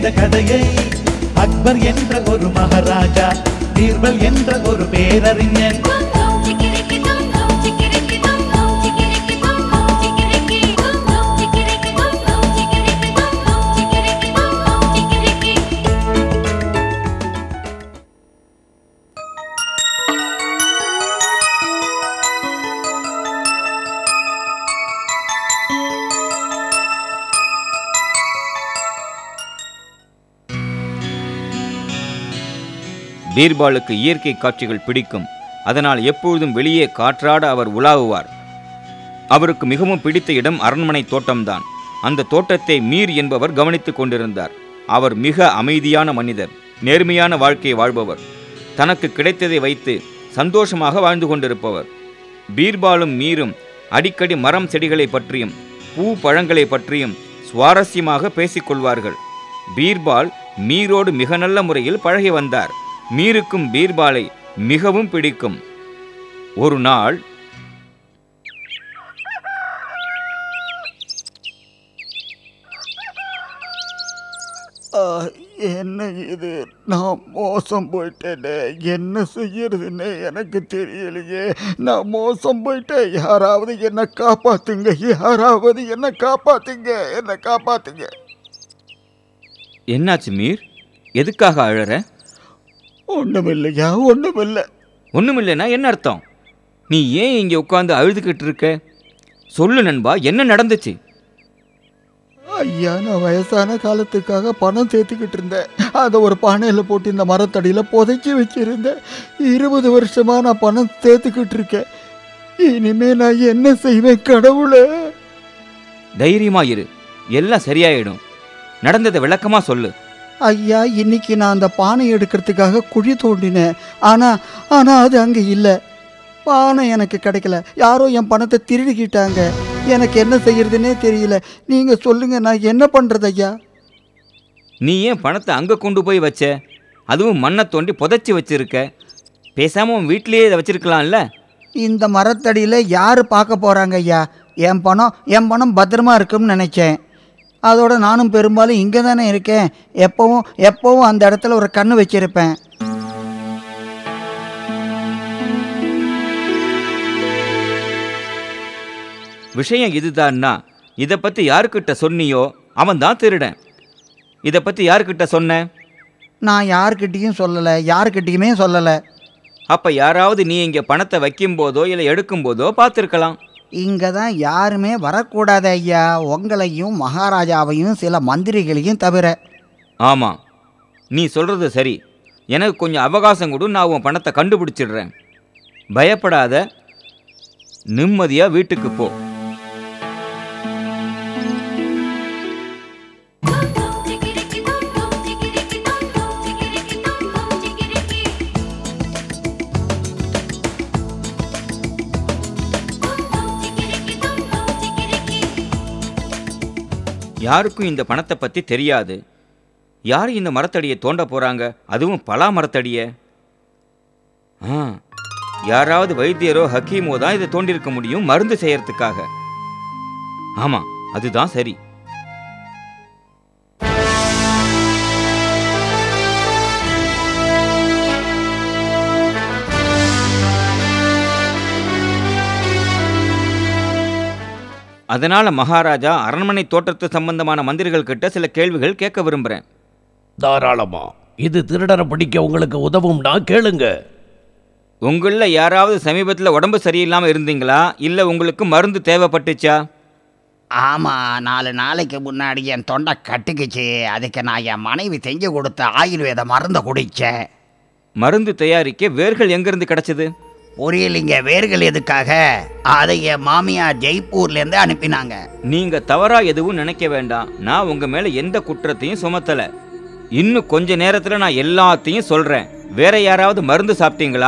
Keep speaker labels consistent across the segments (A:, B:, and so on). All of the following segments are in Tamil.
A: இந்த கதையை அக்பர் என்ற ஒரு மகாராஜா பீர்பல் என்ற ஒரு பேரறிஞன்
B: Dum dum chikiriki dum dum chikiriki dum dum chikiriki dum dum chikiriki dum dum chikiriki dum dum chikiriki dum dum chikiriki dum dum chikiriki
C: பீர்பாலுக்கு இயற்கை காட்சிகள் பிடிக்கும் அதனால் எப்பொழுதும் வெளியே காற்றாட அவர் உலாவுவார் அவருக்கு மிகவும் பிடித்த இடம் அரண்மனை தோட்டம்தான் அந்த தோட்டத்தை மீர் என்பவர் கவனித்துக் கொண்டிருந்தார் அவர் மிக அமைதியான மனிதர் நேர்மையான வாழ்க்கையை வாழ்பவர் தனக்கு கிடைத்ததை வைத்து சந்தோஷமாக வாழ்ந்து கொண்டிருப்பவர் பீர்பாலும் மீரும் அடிக்கடி மரம் செடிகளை பற்றியும் பூ பழங்களை பற்றியும் சுவாரஸ்யமாக பேசிக்கொள்வார்கள் பீர்பால் மீரோடு மிக நல்ல முறையில் பழகி வந்தார் மீருக்கும் பீர்பாலை மிகவும் பிடிக்கும் ஒரு நாள்
D: ஆ, என்ன இது நான் மோசம் போயிட்டேனே என்ன செய்யறதுன்னு எனக்கு தெரியலையே நான் மோசம் போயிட்டேன் யாராவது என்னை காப்பாத்துங்க யாராவது என்னை காப்பாத்துங்க என்னை காப்பாத்துங்க
C: என்னாச்சு மீர் எதுக்காக அழற
D: ஒண்ணுமில்லையா ஒண்ணுமில்லை
C: ஒண்ணுமில்லைன்னா என்ன அர்த்தம் நீ ஏன் இங்கே உட்காந்து அழுதுகிட்டு இருக்க சொல்லு நண்பா என்ன நடந்துச்சு
D: ஐயா நான் வயசான காலத்துக்காக பணம் சேர்த்துக்கிட்டு இருந்தேன் அதை ஒரு பானையில் போட்டு இந்த மரத்தடியில் புதைச்சி வச்சிருந்தேன் இருபது வருஷமா நான் பணம் சேர்த்துக்கிட்டு இருக்கேன் இனிமே நான் என்ன செய்வேன் கடவுளே
C: தைரியமா இரு எல்லாம் சரியாயிடும் நடந்ததை விளக்கமா சொல்லு
D: ஐயா இன்னைக்கு நான் அந்த பானை எடுக்கிறதுக்காக குழி தோண்டினேன் ஆனால் ஆனால் அது அங்கே இல்லை பானை எனக்கு கிடைக்கல யாரோ என் பணத்தை திருடிக்கிட்டாங்க எனக்கு என்ன செய்யறதுனே தெரியல நீங்கள் சொல்லுங்க நான் என்ன பண்ணுறது ஐயா
C: நீ ஏன் பணத்தை அங்கே கொண்டு போய் வச்ச அதுவும் மண்ணை தோண்டி புதைச்சி வச்சிருக்க பேசாம உன் வீட்டிலேயே இதை வச்சிருக்கலாம்ல
D: இந்த மரத்தடியில் யார் பார்க்க போகிறாங்க ஐயா என் பணம் என் பணம் பத்திரமா இருக்கும்னு நினச்சேன் அதோட நானும் பெரும்பாலும் இங்கே தானே இருக்கேன் எப்பவும் எப்பவும் அந்த இடத்துல ஒரு கண்ணு வச்சிருப்பேன்
C: விஷயம் இதுதான்னா இதை பற்றி யாருக்கிட்ட சொன்னியோ அவன் தான் திருடன் இதை பற்றி யாருக்கிட்ட சொன்ன
D: நான் யார்கிட்டயும் சொல்லலை யார்கிட்டயுமே சொல்லலை
C: அப்போ யாராவது நீ இங்கே பணத்தை வைக்கும்போதோ இல்லை எடுக்கும்போதோ பார்த்துருக்கலாம்
D: இங்கே தான் யாருமே வரக்கூடாது ஐயா உங்களையும் மகாராஜாவையும் சில மந்திரிகளையும் தவிர
C: ஆமாம் நீ சொல்கிறது சரி எனக்கு கொஞ்சம் அவகாசம் கொடு நான் உன் பணத்தை கண்டுபிடிச்சிடுறேன் பயப்படாத நிம்மதியாக வீட்டுக்கு போ
B: dum dum chikiriki dum dum chikiriki dum dum chikiriki dum dum chikiriki dum dum chikiriki dum dum chikiriki
C: யாருக்கும் இந்த பணத்தை பற்றி தெரியாது யார் இந்த மரத்தடியை தோண்ட போகிறாங்க அதுவும் பலா மரத்தடியை ஆ யாராவது வைத்தியரோ ஹக்கீமோ தான் இதை தோண்டியிருக்க முடியும் மருந்து செய்யறதுக்காக ஆமாம் அதுதான் சரி அதனால மகாராஜா அரண்மனை தோட்டத்து சம்பந்தமான மந்திரிகள் கிட்ட சில கேள்விகள் கேட்க விரும்புகிறேன்
E: தாராளமா இது திருடரை பிடிக்க உங்களுக்கு உதவும்னா கேளுங்க
C: உங்களில் யாராவது சமீபத்தில் உடம்பு சரியில்லாமல் இருந்தீங்களா இல்லை உங்களுக்கு மருந்து தேவைப்பட்டுச்சா
F: ஆமாம் நாலு நாளைக்கு முன்னாடி என் தொண்டை கட்டிக்கிச்சு அதுக்கு நான் என் மனைவி செஞ்சு கொடுத்த ஆயுர்வேத மருந்தை குடித்தேன்
C: மருந்து தயாரிக்க வேர்கள் எங்கேருந்து கிடைச்சது
F: புரியலிங்க வேர்கள் எதுக்காக அதை என் மாமியார் ஜெய்ப்பூர்லேருந்து அனுப்பினாங்க
C: நீங்கள் தவறாக எதுவும் நினைக்க வேண்டாம் நான் உங்கள் மேலே எந்த குற்றத்தையும் சுமத்தலை இன்னும் கொஞ்ச நேரத்தில் நான் எல்லாத்தையும் சொல்கிறேன் வேற யாராவது மருந்து சாப்பிட்டீங்களா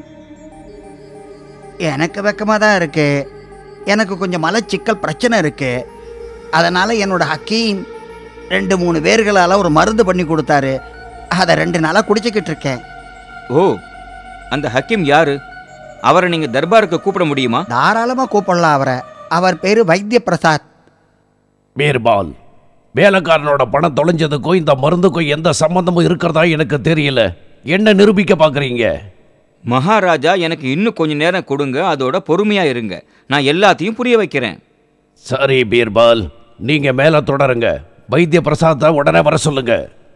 D: எனக்கு வெக்கமாக தான் இருக்கு எனக்கு கொஞ்சம் மலச்சிக்கல் பிரச்சனை இருக்கு அதனால் என்னோட ஹக்கீம் ரெண்டு மூணு வேர்களால் ஒரு மருந்து பண்ணி கொடுத்தாரு அதை ரெண்டு நாளாக குடிச்சிக்கிட்டு இருக்கேன்
C: ஓ அந்த ஹக்கீம் யாரு அவரை நீங்கள் தர்பாருக்கு கூப்பிட முடியுமா
D: தாராளமாக கூப்பிடலாம் அவரை அவர் பேர் வைத்திய பிரசாத்
E: பீர்பால் வேலைக்காரனோட பணம் தொலைஞ்சதுக்கும் இந்த மருந்துக்கும் எந்த சம்பந்தமும் இருக்கிறதா எனக்கு தெரியல என்ன நிரூபிக்க பார்க்குறீங்க
C: மகாராஜா எனக்கு இன்னும் கொஞ்ச நேரம் கொடுங்க அதோட பொறுமையா இருங்க நான் எல்லாத்தையும் புரிய வைக்கிறேன்
E: சரி பீர்பால் நீங்க மேல தொடருங்க வைத்திய பிரசாத்தை உடனே வர சொல்லுங்க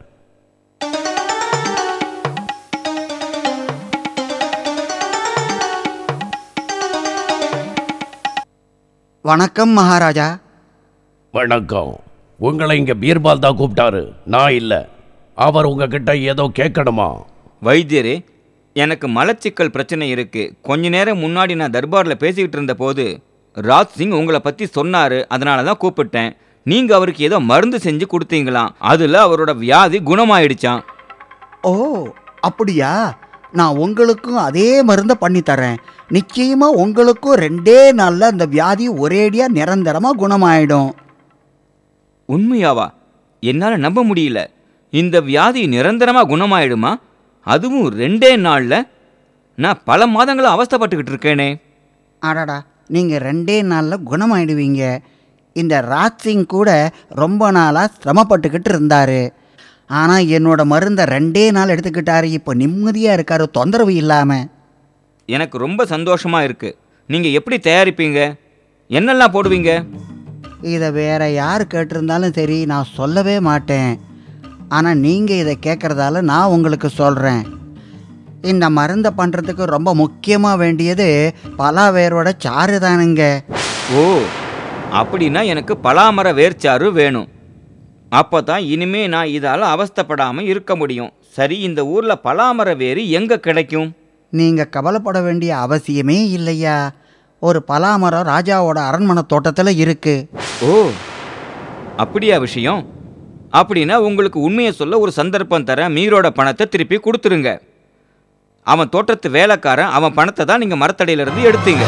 F: வணக்கம் மகாராஜா
E: வணக்கம் உங்களை இங்க பீர்பால் தான் கூப்பிட்டாரு நான் இல்ல அவர் உங்ககிட்ட ஏதோ கேட்கணுமா
C: வைத்தியரே எனக்கு மலச்சிக்கல் பிரச்சனை இருக்கு கொஞ்ச நேரம் முன்னாடி நான் தர்பாரில் பேசிக்கிட்டு இருந்த போது ராஜ் சிங் உங்களை பற்றி சொன்னாரு அதனால தான் கூப்பிட்டேன் நீங்கள் அவருக்கு ஏதோ மருந்து செஞ்சு கொடுத்தீங்களாம் அதில் அவரோட வியாதி குணமாயிடுச்சாம்
F: ஓ அப்படியா நான் உங்களுக்கும் அதே மருந்தை பண்ணி தரேன் நிச்சயமா உங்களுக்கும் ரெண்டே நாள்ல அந்த வியாதி ஒரேடியா நிரந்தரமா குணமாயிடும்
C: உண்மையாவா என்னால் நம்ப முடியல இந்த வியாதி நிரந்தரமாக குணமாயிடுமா அதுவும் ரெண்டே நாளில் நான் பல மாதங்களா அவஸ்தைப்பட்டுக்கிட்டு இருக்கேனே
F: அடடா நீங்க ரெண்டே நாள்ல குணமாயிடுவீங்க இந்த ராஜ் சிங் கூட ரொம்ப நாளா சிரமப்பட்டுக்கிட்டு இருந்தாரு ஆனா என்னோட மருந்தை ரெண்டே நாள் எடுத்துக்கிட்டாரு இப்போ நிம்மதியா இருக்காரு தொந்தரவு இல்லாம
C: எனக்கு ரொம்ப சந்தோஷமாக இருக்குது நீங்கள் எப்படி தயாரிப்பீங்க என்னெல்லாம் போடுவீங்க
F: இதை வேற யார் கேட்டிருந்தாலும் சரி நான் சொல்லவே மாட்டேன் ஆனால் நீங்கள் இதை கேட்குறதால நான் உங்களுக்கு சொல்கிறேன் இந்த மருந்தை பண்ணுறதுக்கு ரொம்ப முக்கியமாக வேண்டியது பலாவேரோட சாறு தானுங்க
C: ஓ அப்படின்னா எனக்கு பலாமர வேர்ச்சாறு வேணும் அப்போ தான் இனிமே நான் இதால் அவஸ்தைப்படாமல் இருக்க முடியும் சரி இந்த ஊரில் பலாமர வேறு எங்கே கிடைக்கும்
F: நீங்கள் கவலைப்பட வேண்டிய அவசியமே இல்லையா ஒரு பலாமரம் ராஜாவோட அரண்மனை தோட்டத்தில் இருக்குது
C: ஓ அப்படியா விஷயம் அப்படின்னா உங்களுக்கு உண்மையை சொல்ல ஒரு சந்தர்ப்பம் தரேன் மீரோட பணத்தை திருப்பி கொடுத்துருங்க அவன் தோட்டத்து வேலைக்காரன் அவன் பணத்தை தான் நீங்கள் மரத்தடியிலிருந்து எடுத்தீங்க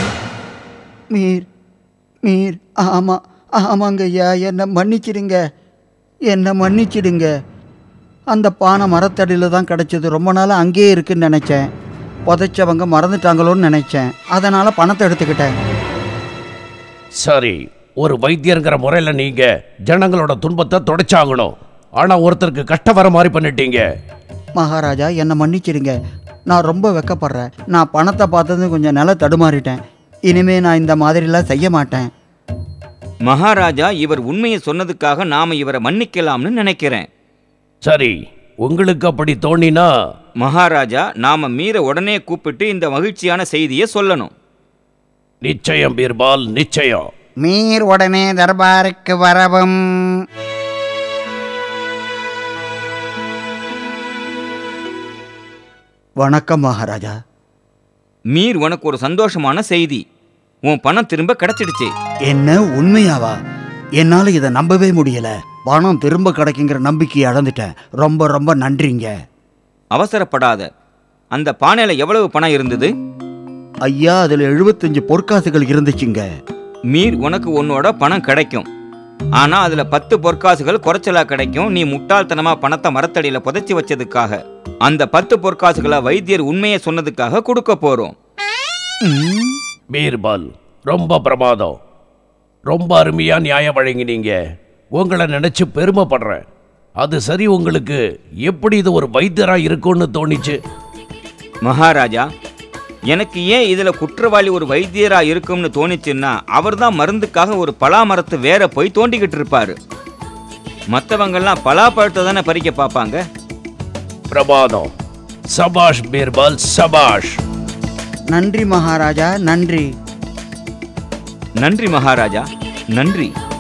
F: மீர் மீர் ஆமாம் ஆமாங்க ஐயா என்னை மன்னிச்சிடுங்க என்னை மன்னிச்சிடுங்க அந்த பானை மரத்தடியில் தான் கிடச்சிது ரொம்ப நாள் அங்கேயே இருக்குன்னு நினச்சேன் புதைச்சவங்க மறந்துட்டாங்களோன்னு நினச்சேன் அதனால் பணத்தை எடுத்துக்கிட்டேன்
E: சரி ஒரு வைத்தியருங்கிற முறையில் நீங்க ஜனங்களோட துன்பத்தை தொடச்சாகணும் ஆனா ஒருத்தருக்கு கஷ்டம் வர மாதிரி பண்ணிட்டீங்க
F: மகாராஜா என்னை மன்னிச்சிடுங்க நான் ரொம்ப வெக்கப்படுறேன் நான் பணத்தை பார்த்தது கொஞ்சம் நில தடுமாறிட்டேன் இனிமே நான் இந்த மாதிரிலாம் செய்ய மாட்டேன்
C: மகாராஜா இவர் உண்மையை சொன்னதுக்காக நாம் இவரை மன்னிக்கலாம்னு நினைக்கிறேன்
E: சரி உங்களுக்கு அப்படி தோணினா
C: மகாராஜா நாம மீற உடனே கூப்பிட்டு இந்த மகிழ்ச்சியான செய்தியை சொல்லணும்
E: நிச்சயம் பீர்பால் நிச்சயம்
F: மீர் உடனே தர்பாருக்கு வரவும் வணக்கம் மகாராஜா
C: மீர் உனக்கு ஒரு சந்தோஷமான செய்தி உன் பணம் திரும்ப கிடைச்சிடுச்சு
F: என்ன உண்மையாவா என்னால இதை நம்பவே முடியல பணம் திரும்ப கிடைக்குங்கிற நம்பிக்கையை இழந்துட்டேன் ரொம்ப ரொம்ப நன்றிங்க
C: அவசரப்படாத அந்த பானையில எவ்வளவு பணம் இருந்தது
F: ஐயா அதுல எழுபத்தஞ்சு பொற்காசுகள் இருந்துச்சுங்க
C: மீர் உனக்கு உன்னோட பணம் கிடைக்கும் ஆனா அதுல பத்து பொற்காசுகள் குறைச்சலா கிடைக்கும் நீ முட்டாள்தனமா பணத்தை மரத்தடியில புதைச்சி வச்சதுக்காக அந்த பத்து பொற்காசுகளை வைத்தியர் உண்மையை சொன்னதுக்காக கொடுக்க போறோம்
F: ம்,
E: பீர்பால் ரொம்ப பிரமாதம் ரொம்ப அருமையா நியாயம் வழங்கினீங்க உங்களை நினைச்சு பெருமைப்படுறேன் அது சரி உங்களுக்கு எப்படி இது ஒரு வைத்தியரா இருக்கும்னு தோணிச்சு
C: மகாராஜா எனக்கு ஏன் இதுல குற்றவாளி ஒரு வைத்தியரா இருக்கும்னு தோணுச்சுன்னா அவர்தான் மருந்துக்காக ஒரு பலாமரத்து வேற போய் தோண்டிக்கிட்டு இருப்பாரு மற்றவங்கெல்லாம் பலாப்பழத்தை தானே பறிக்க பார்ப்பாங்க
E: பிரமாதம் சபாஷ் பீர்பால் சபாஷ்
F: நன்றி மகாராஜா நன்றி
C: நன்றி மகாராஜா நன்றி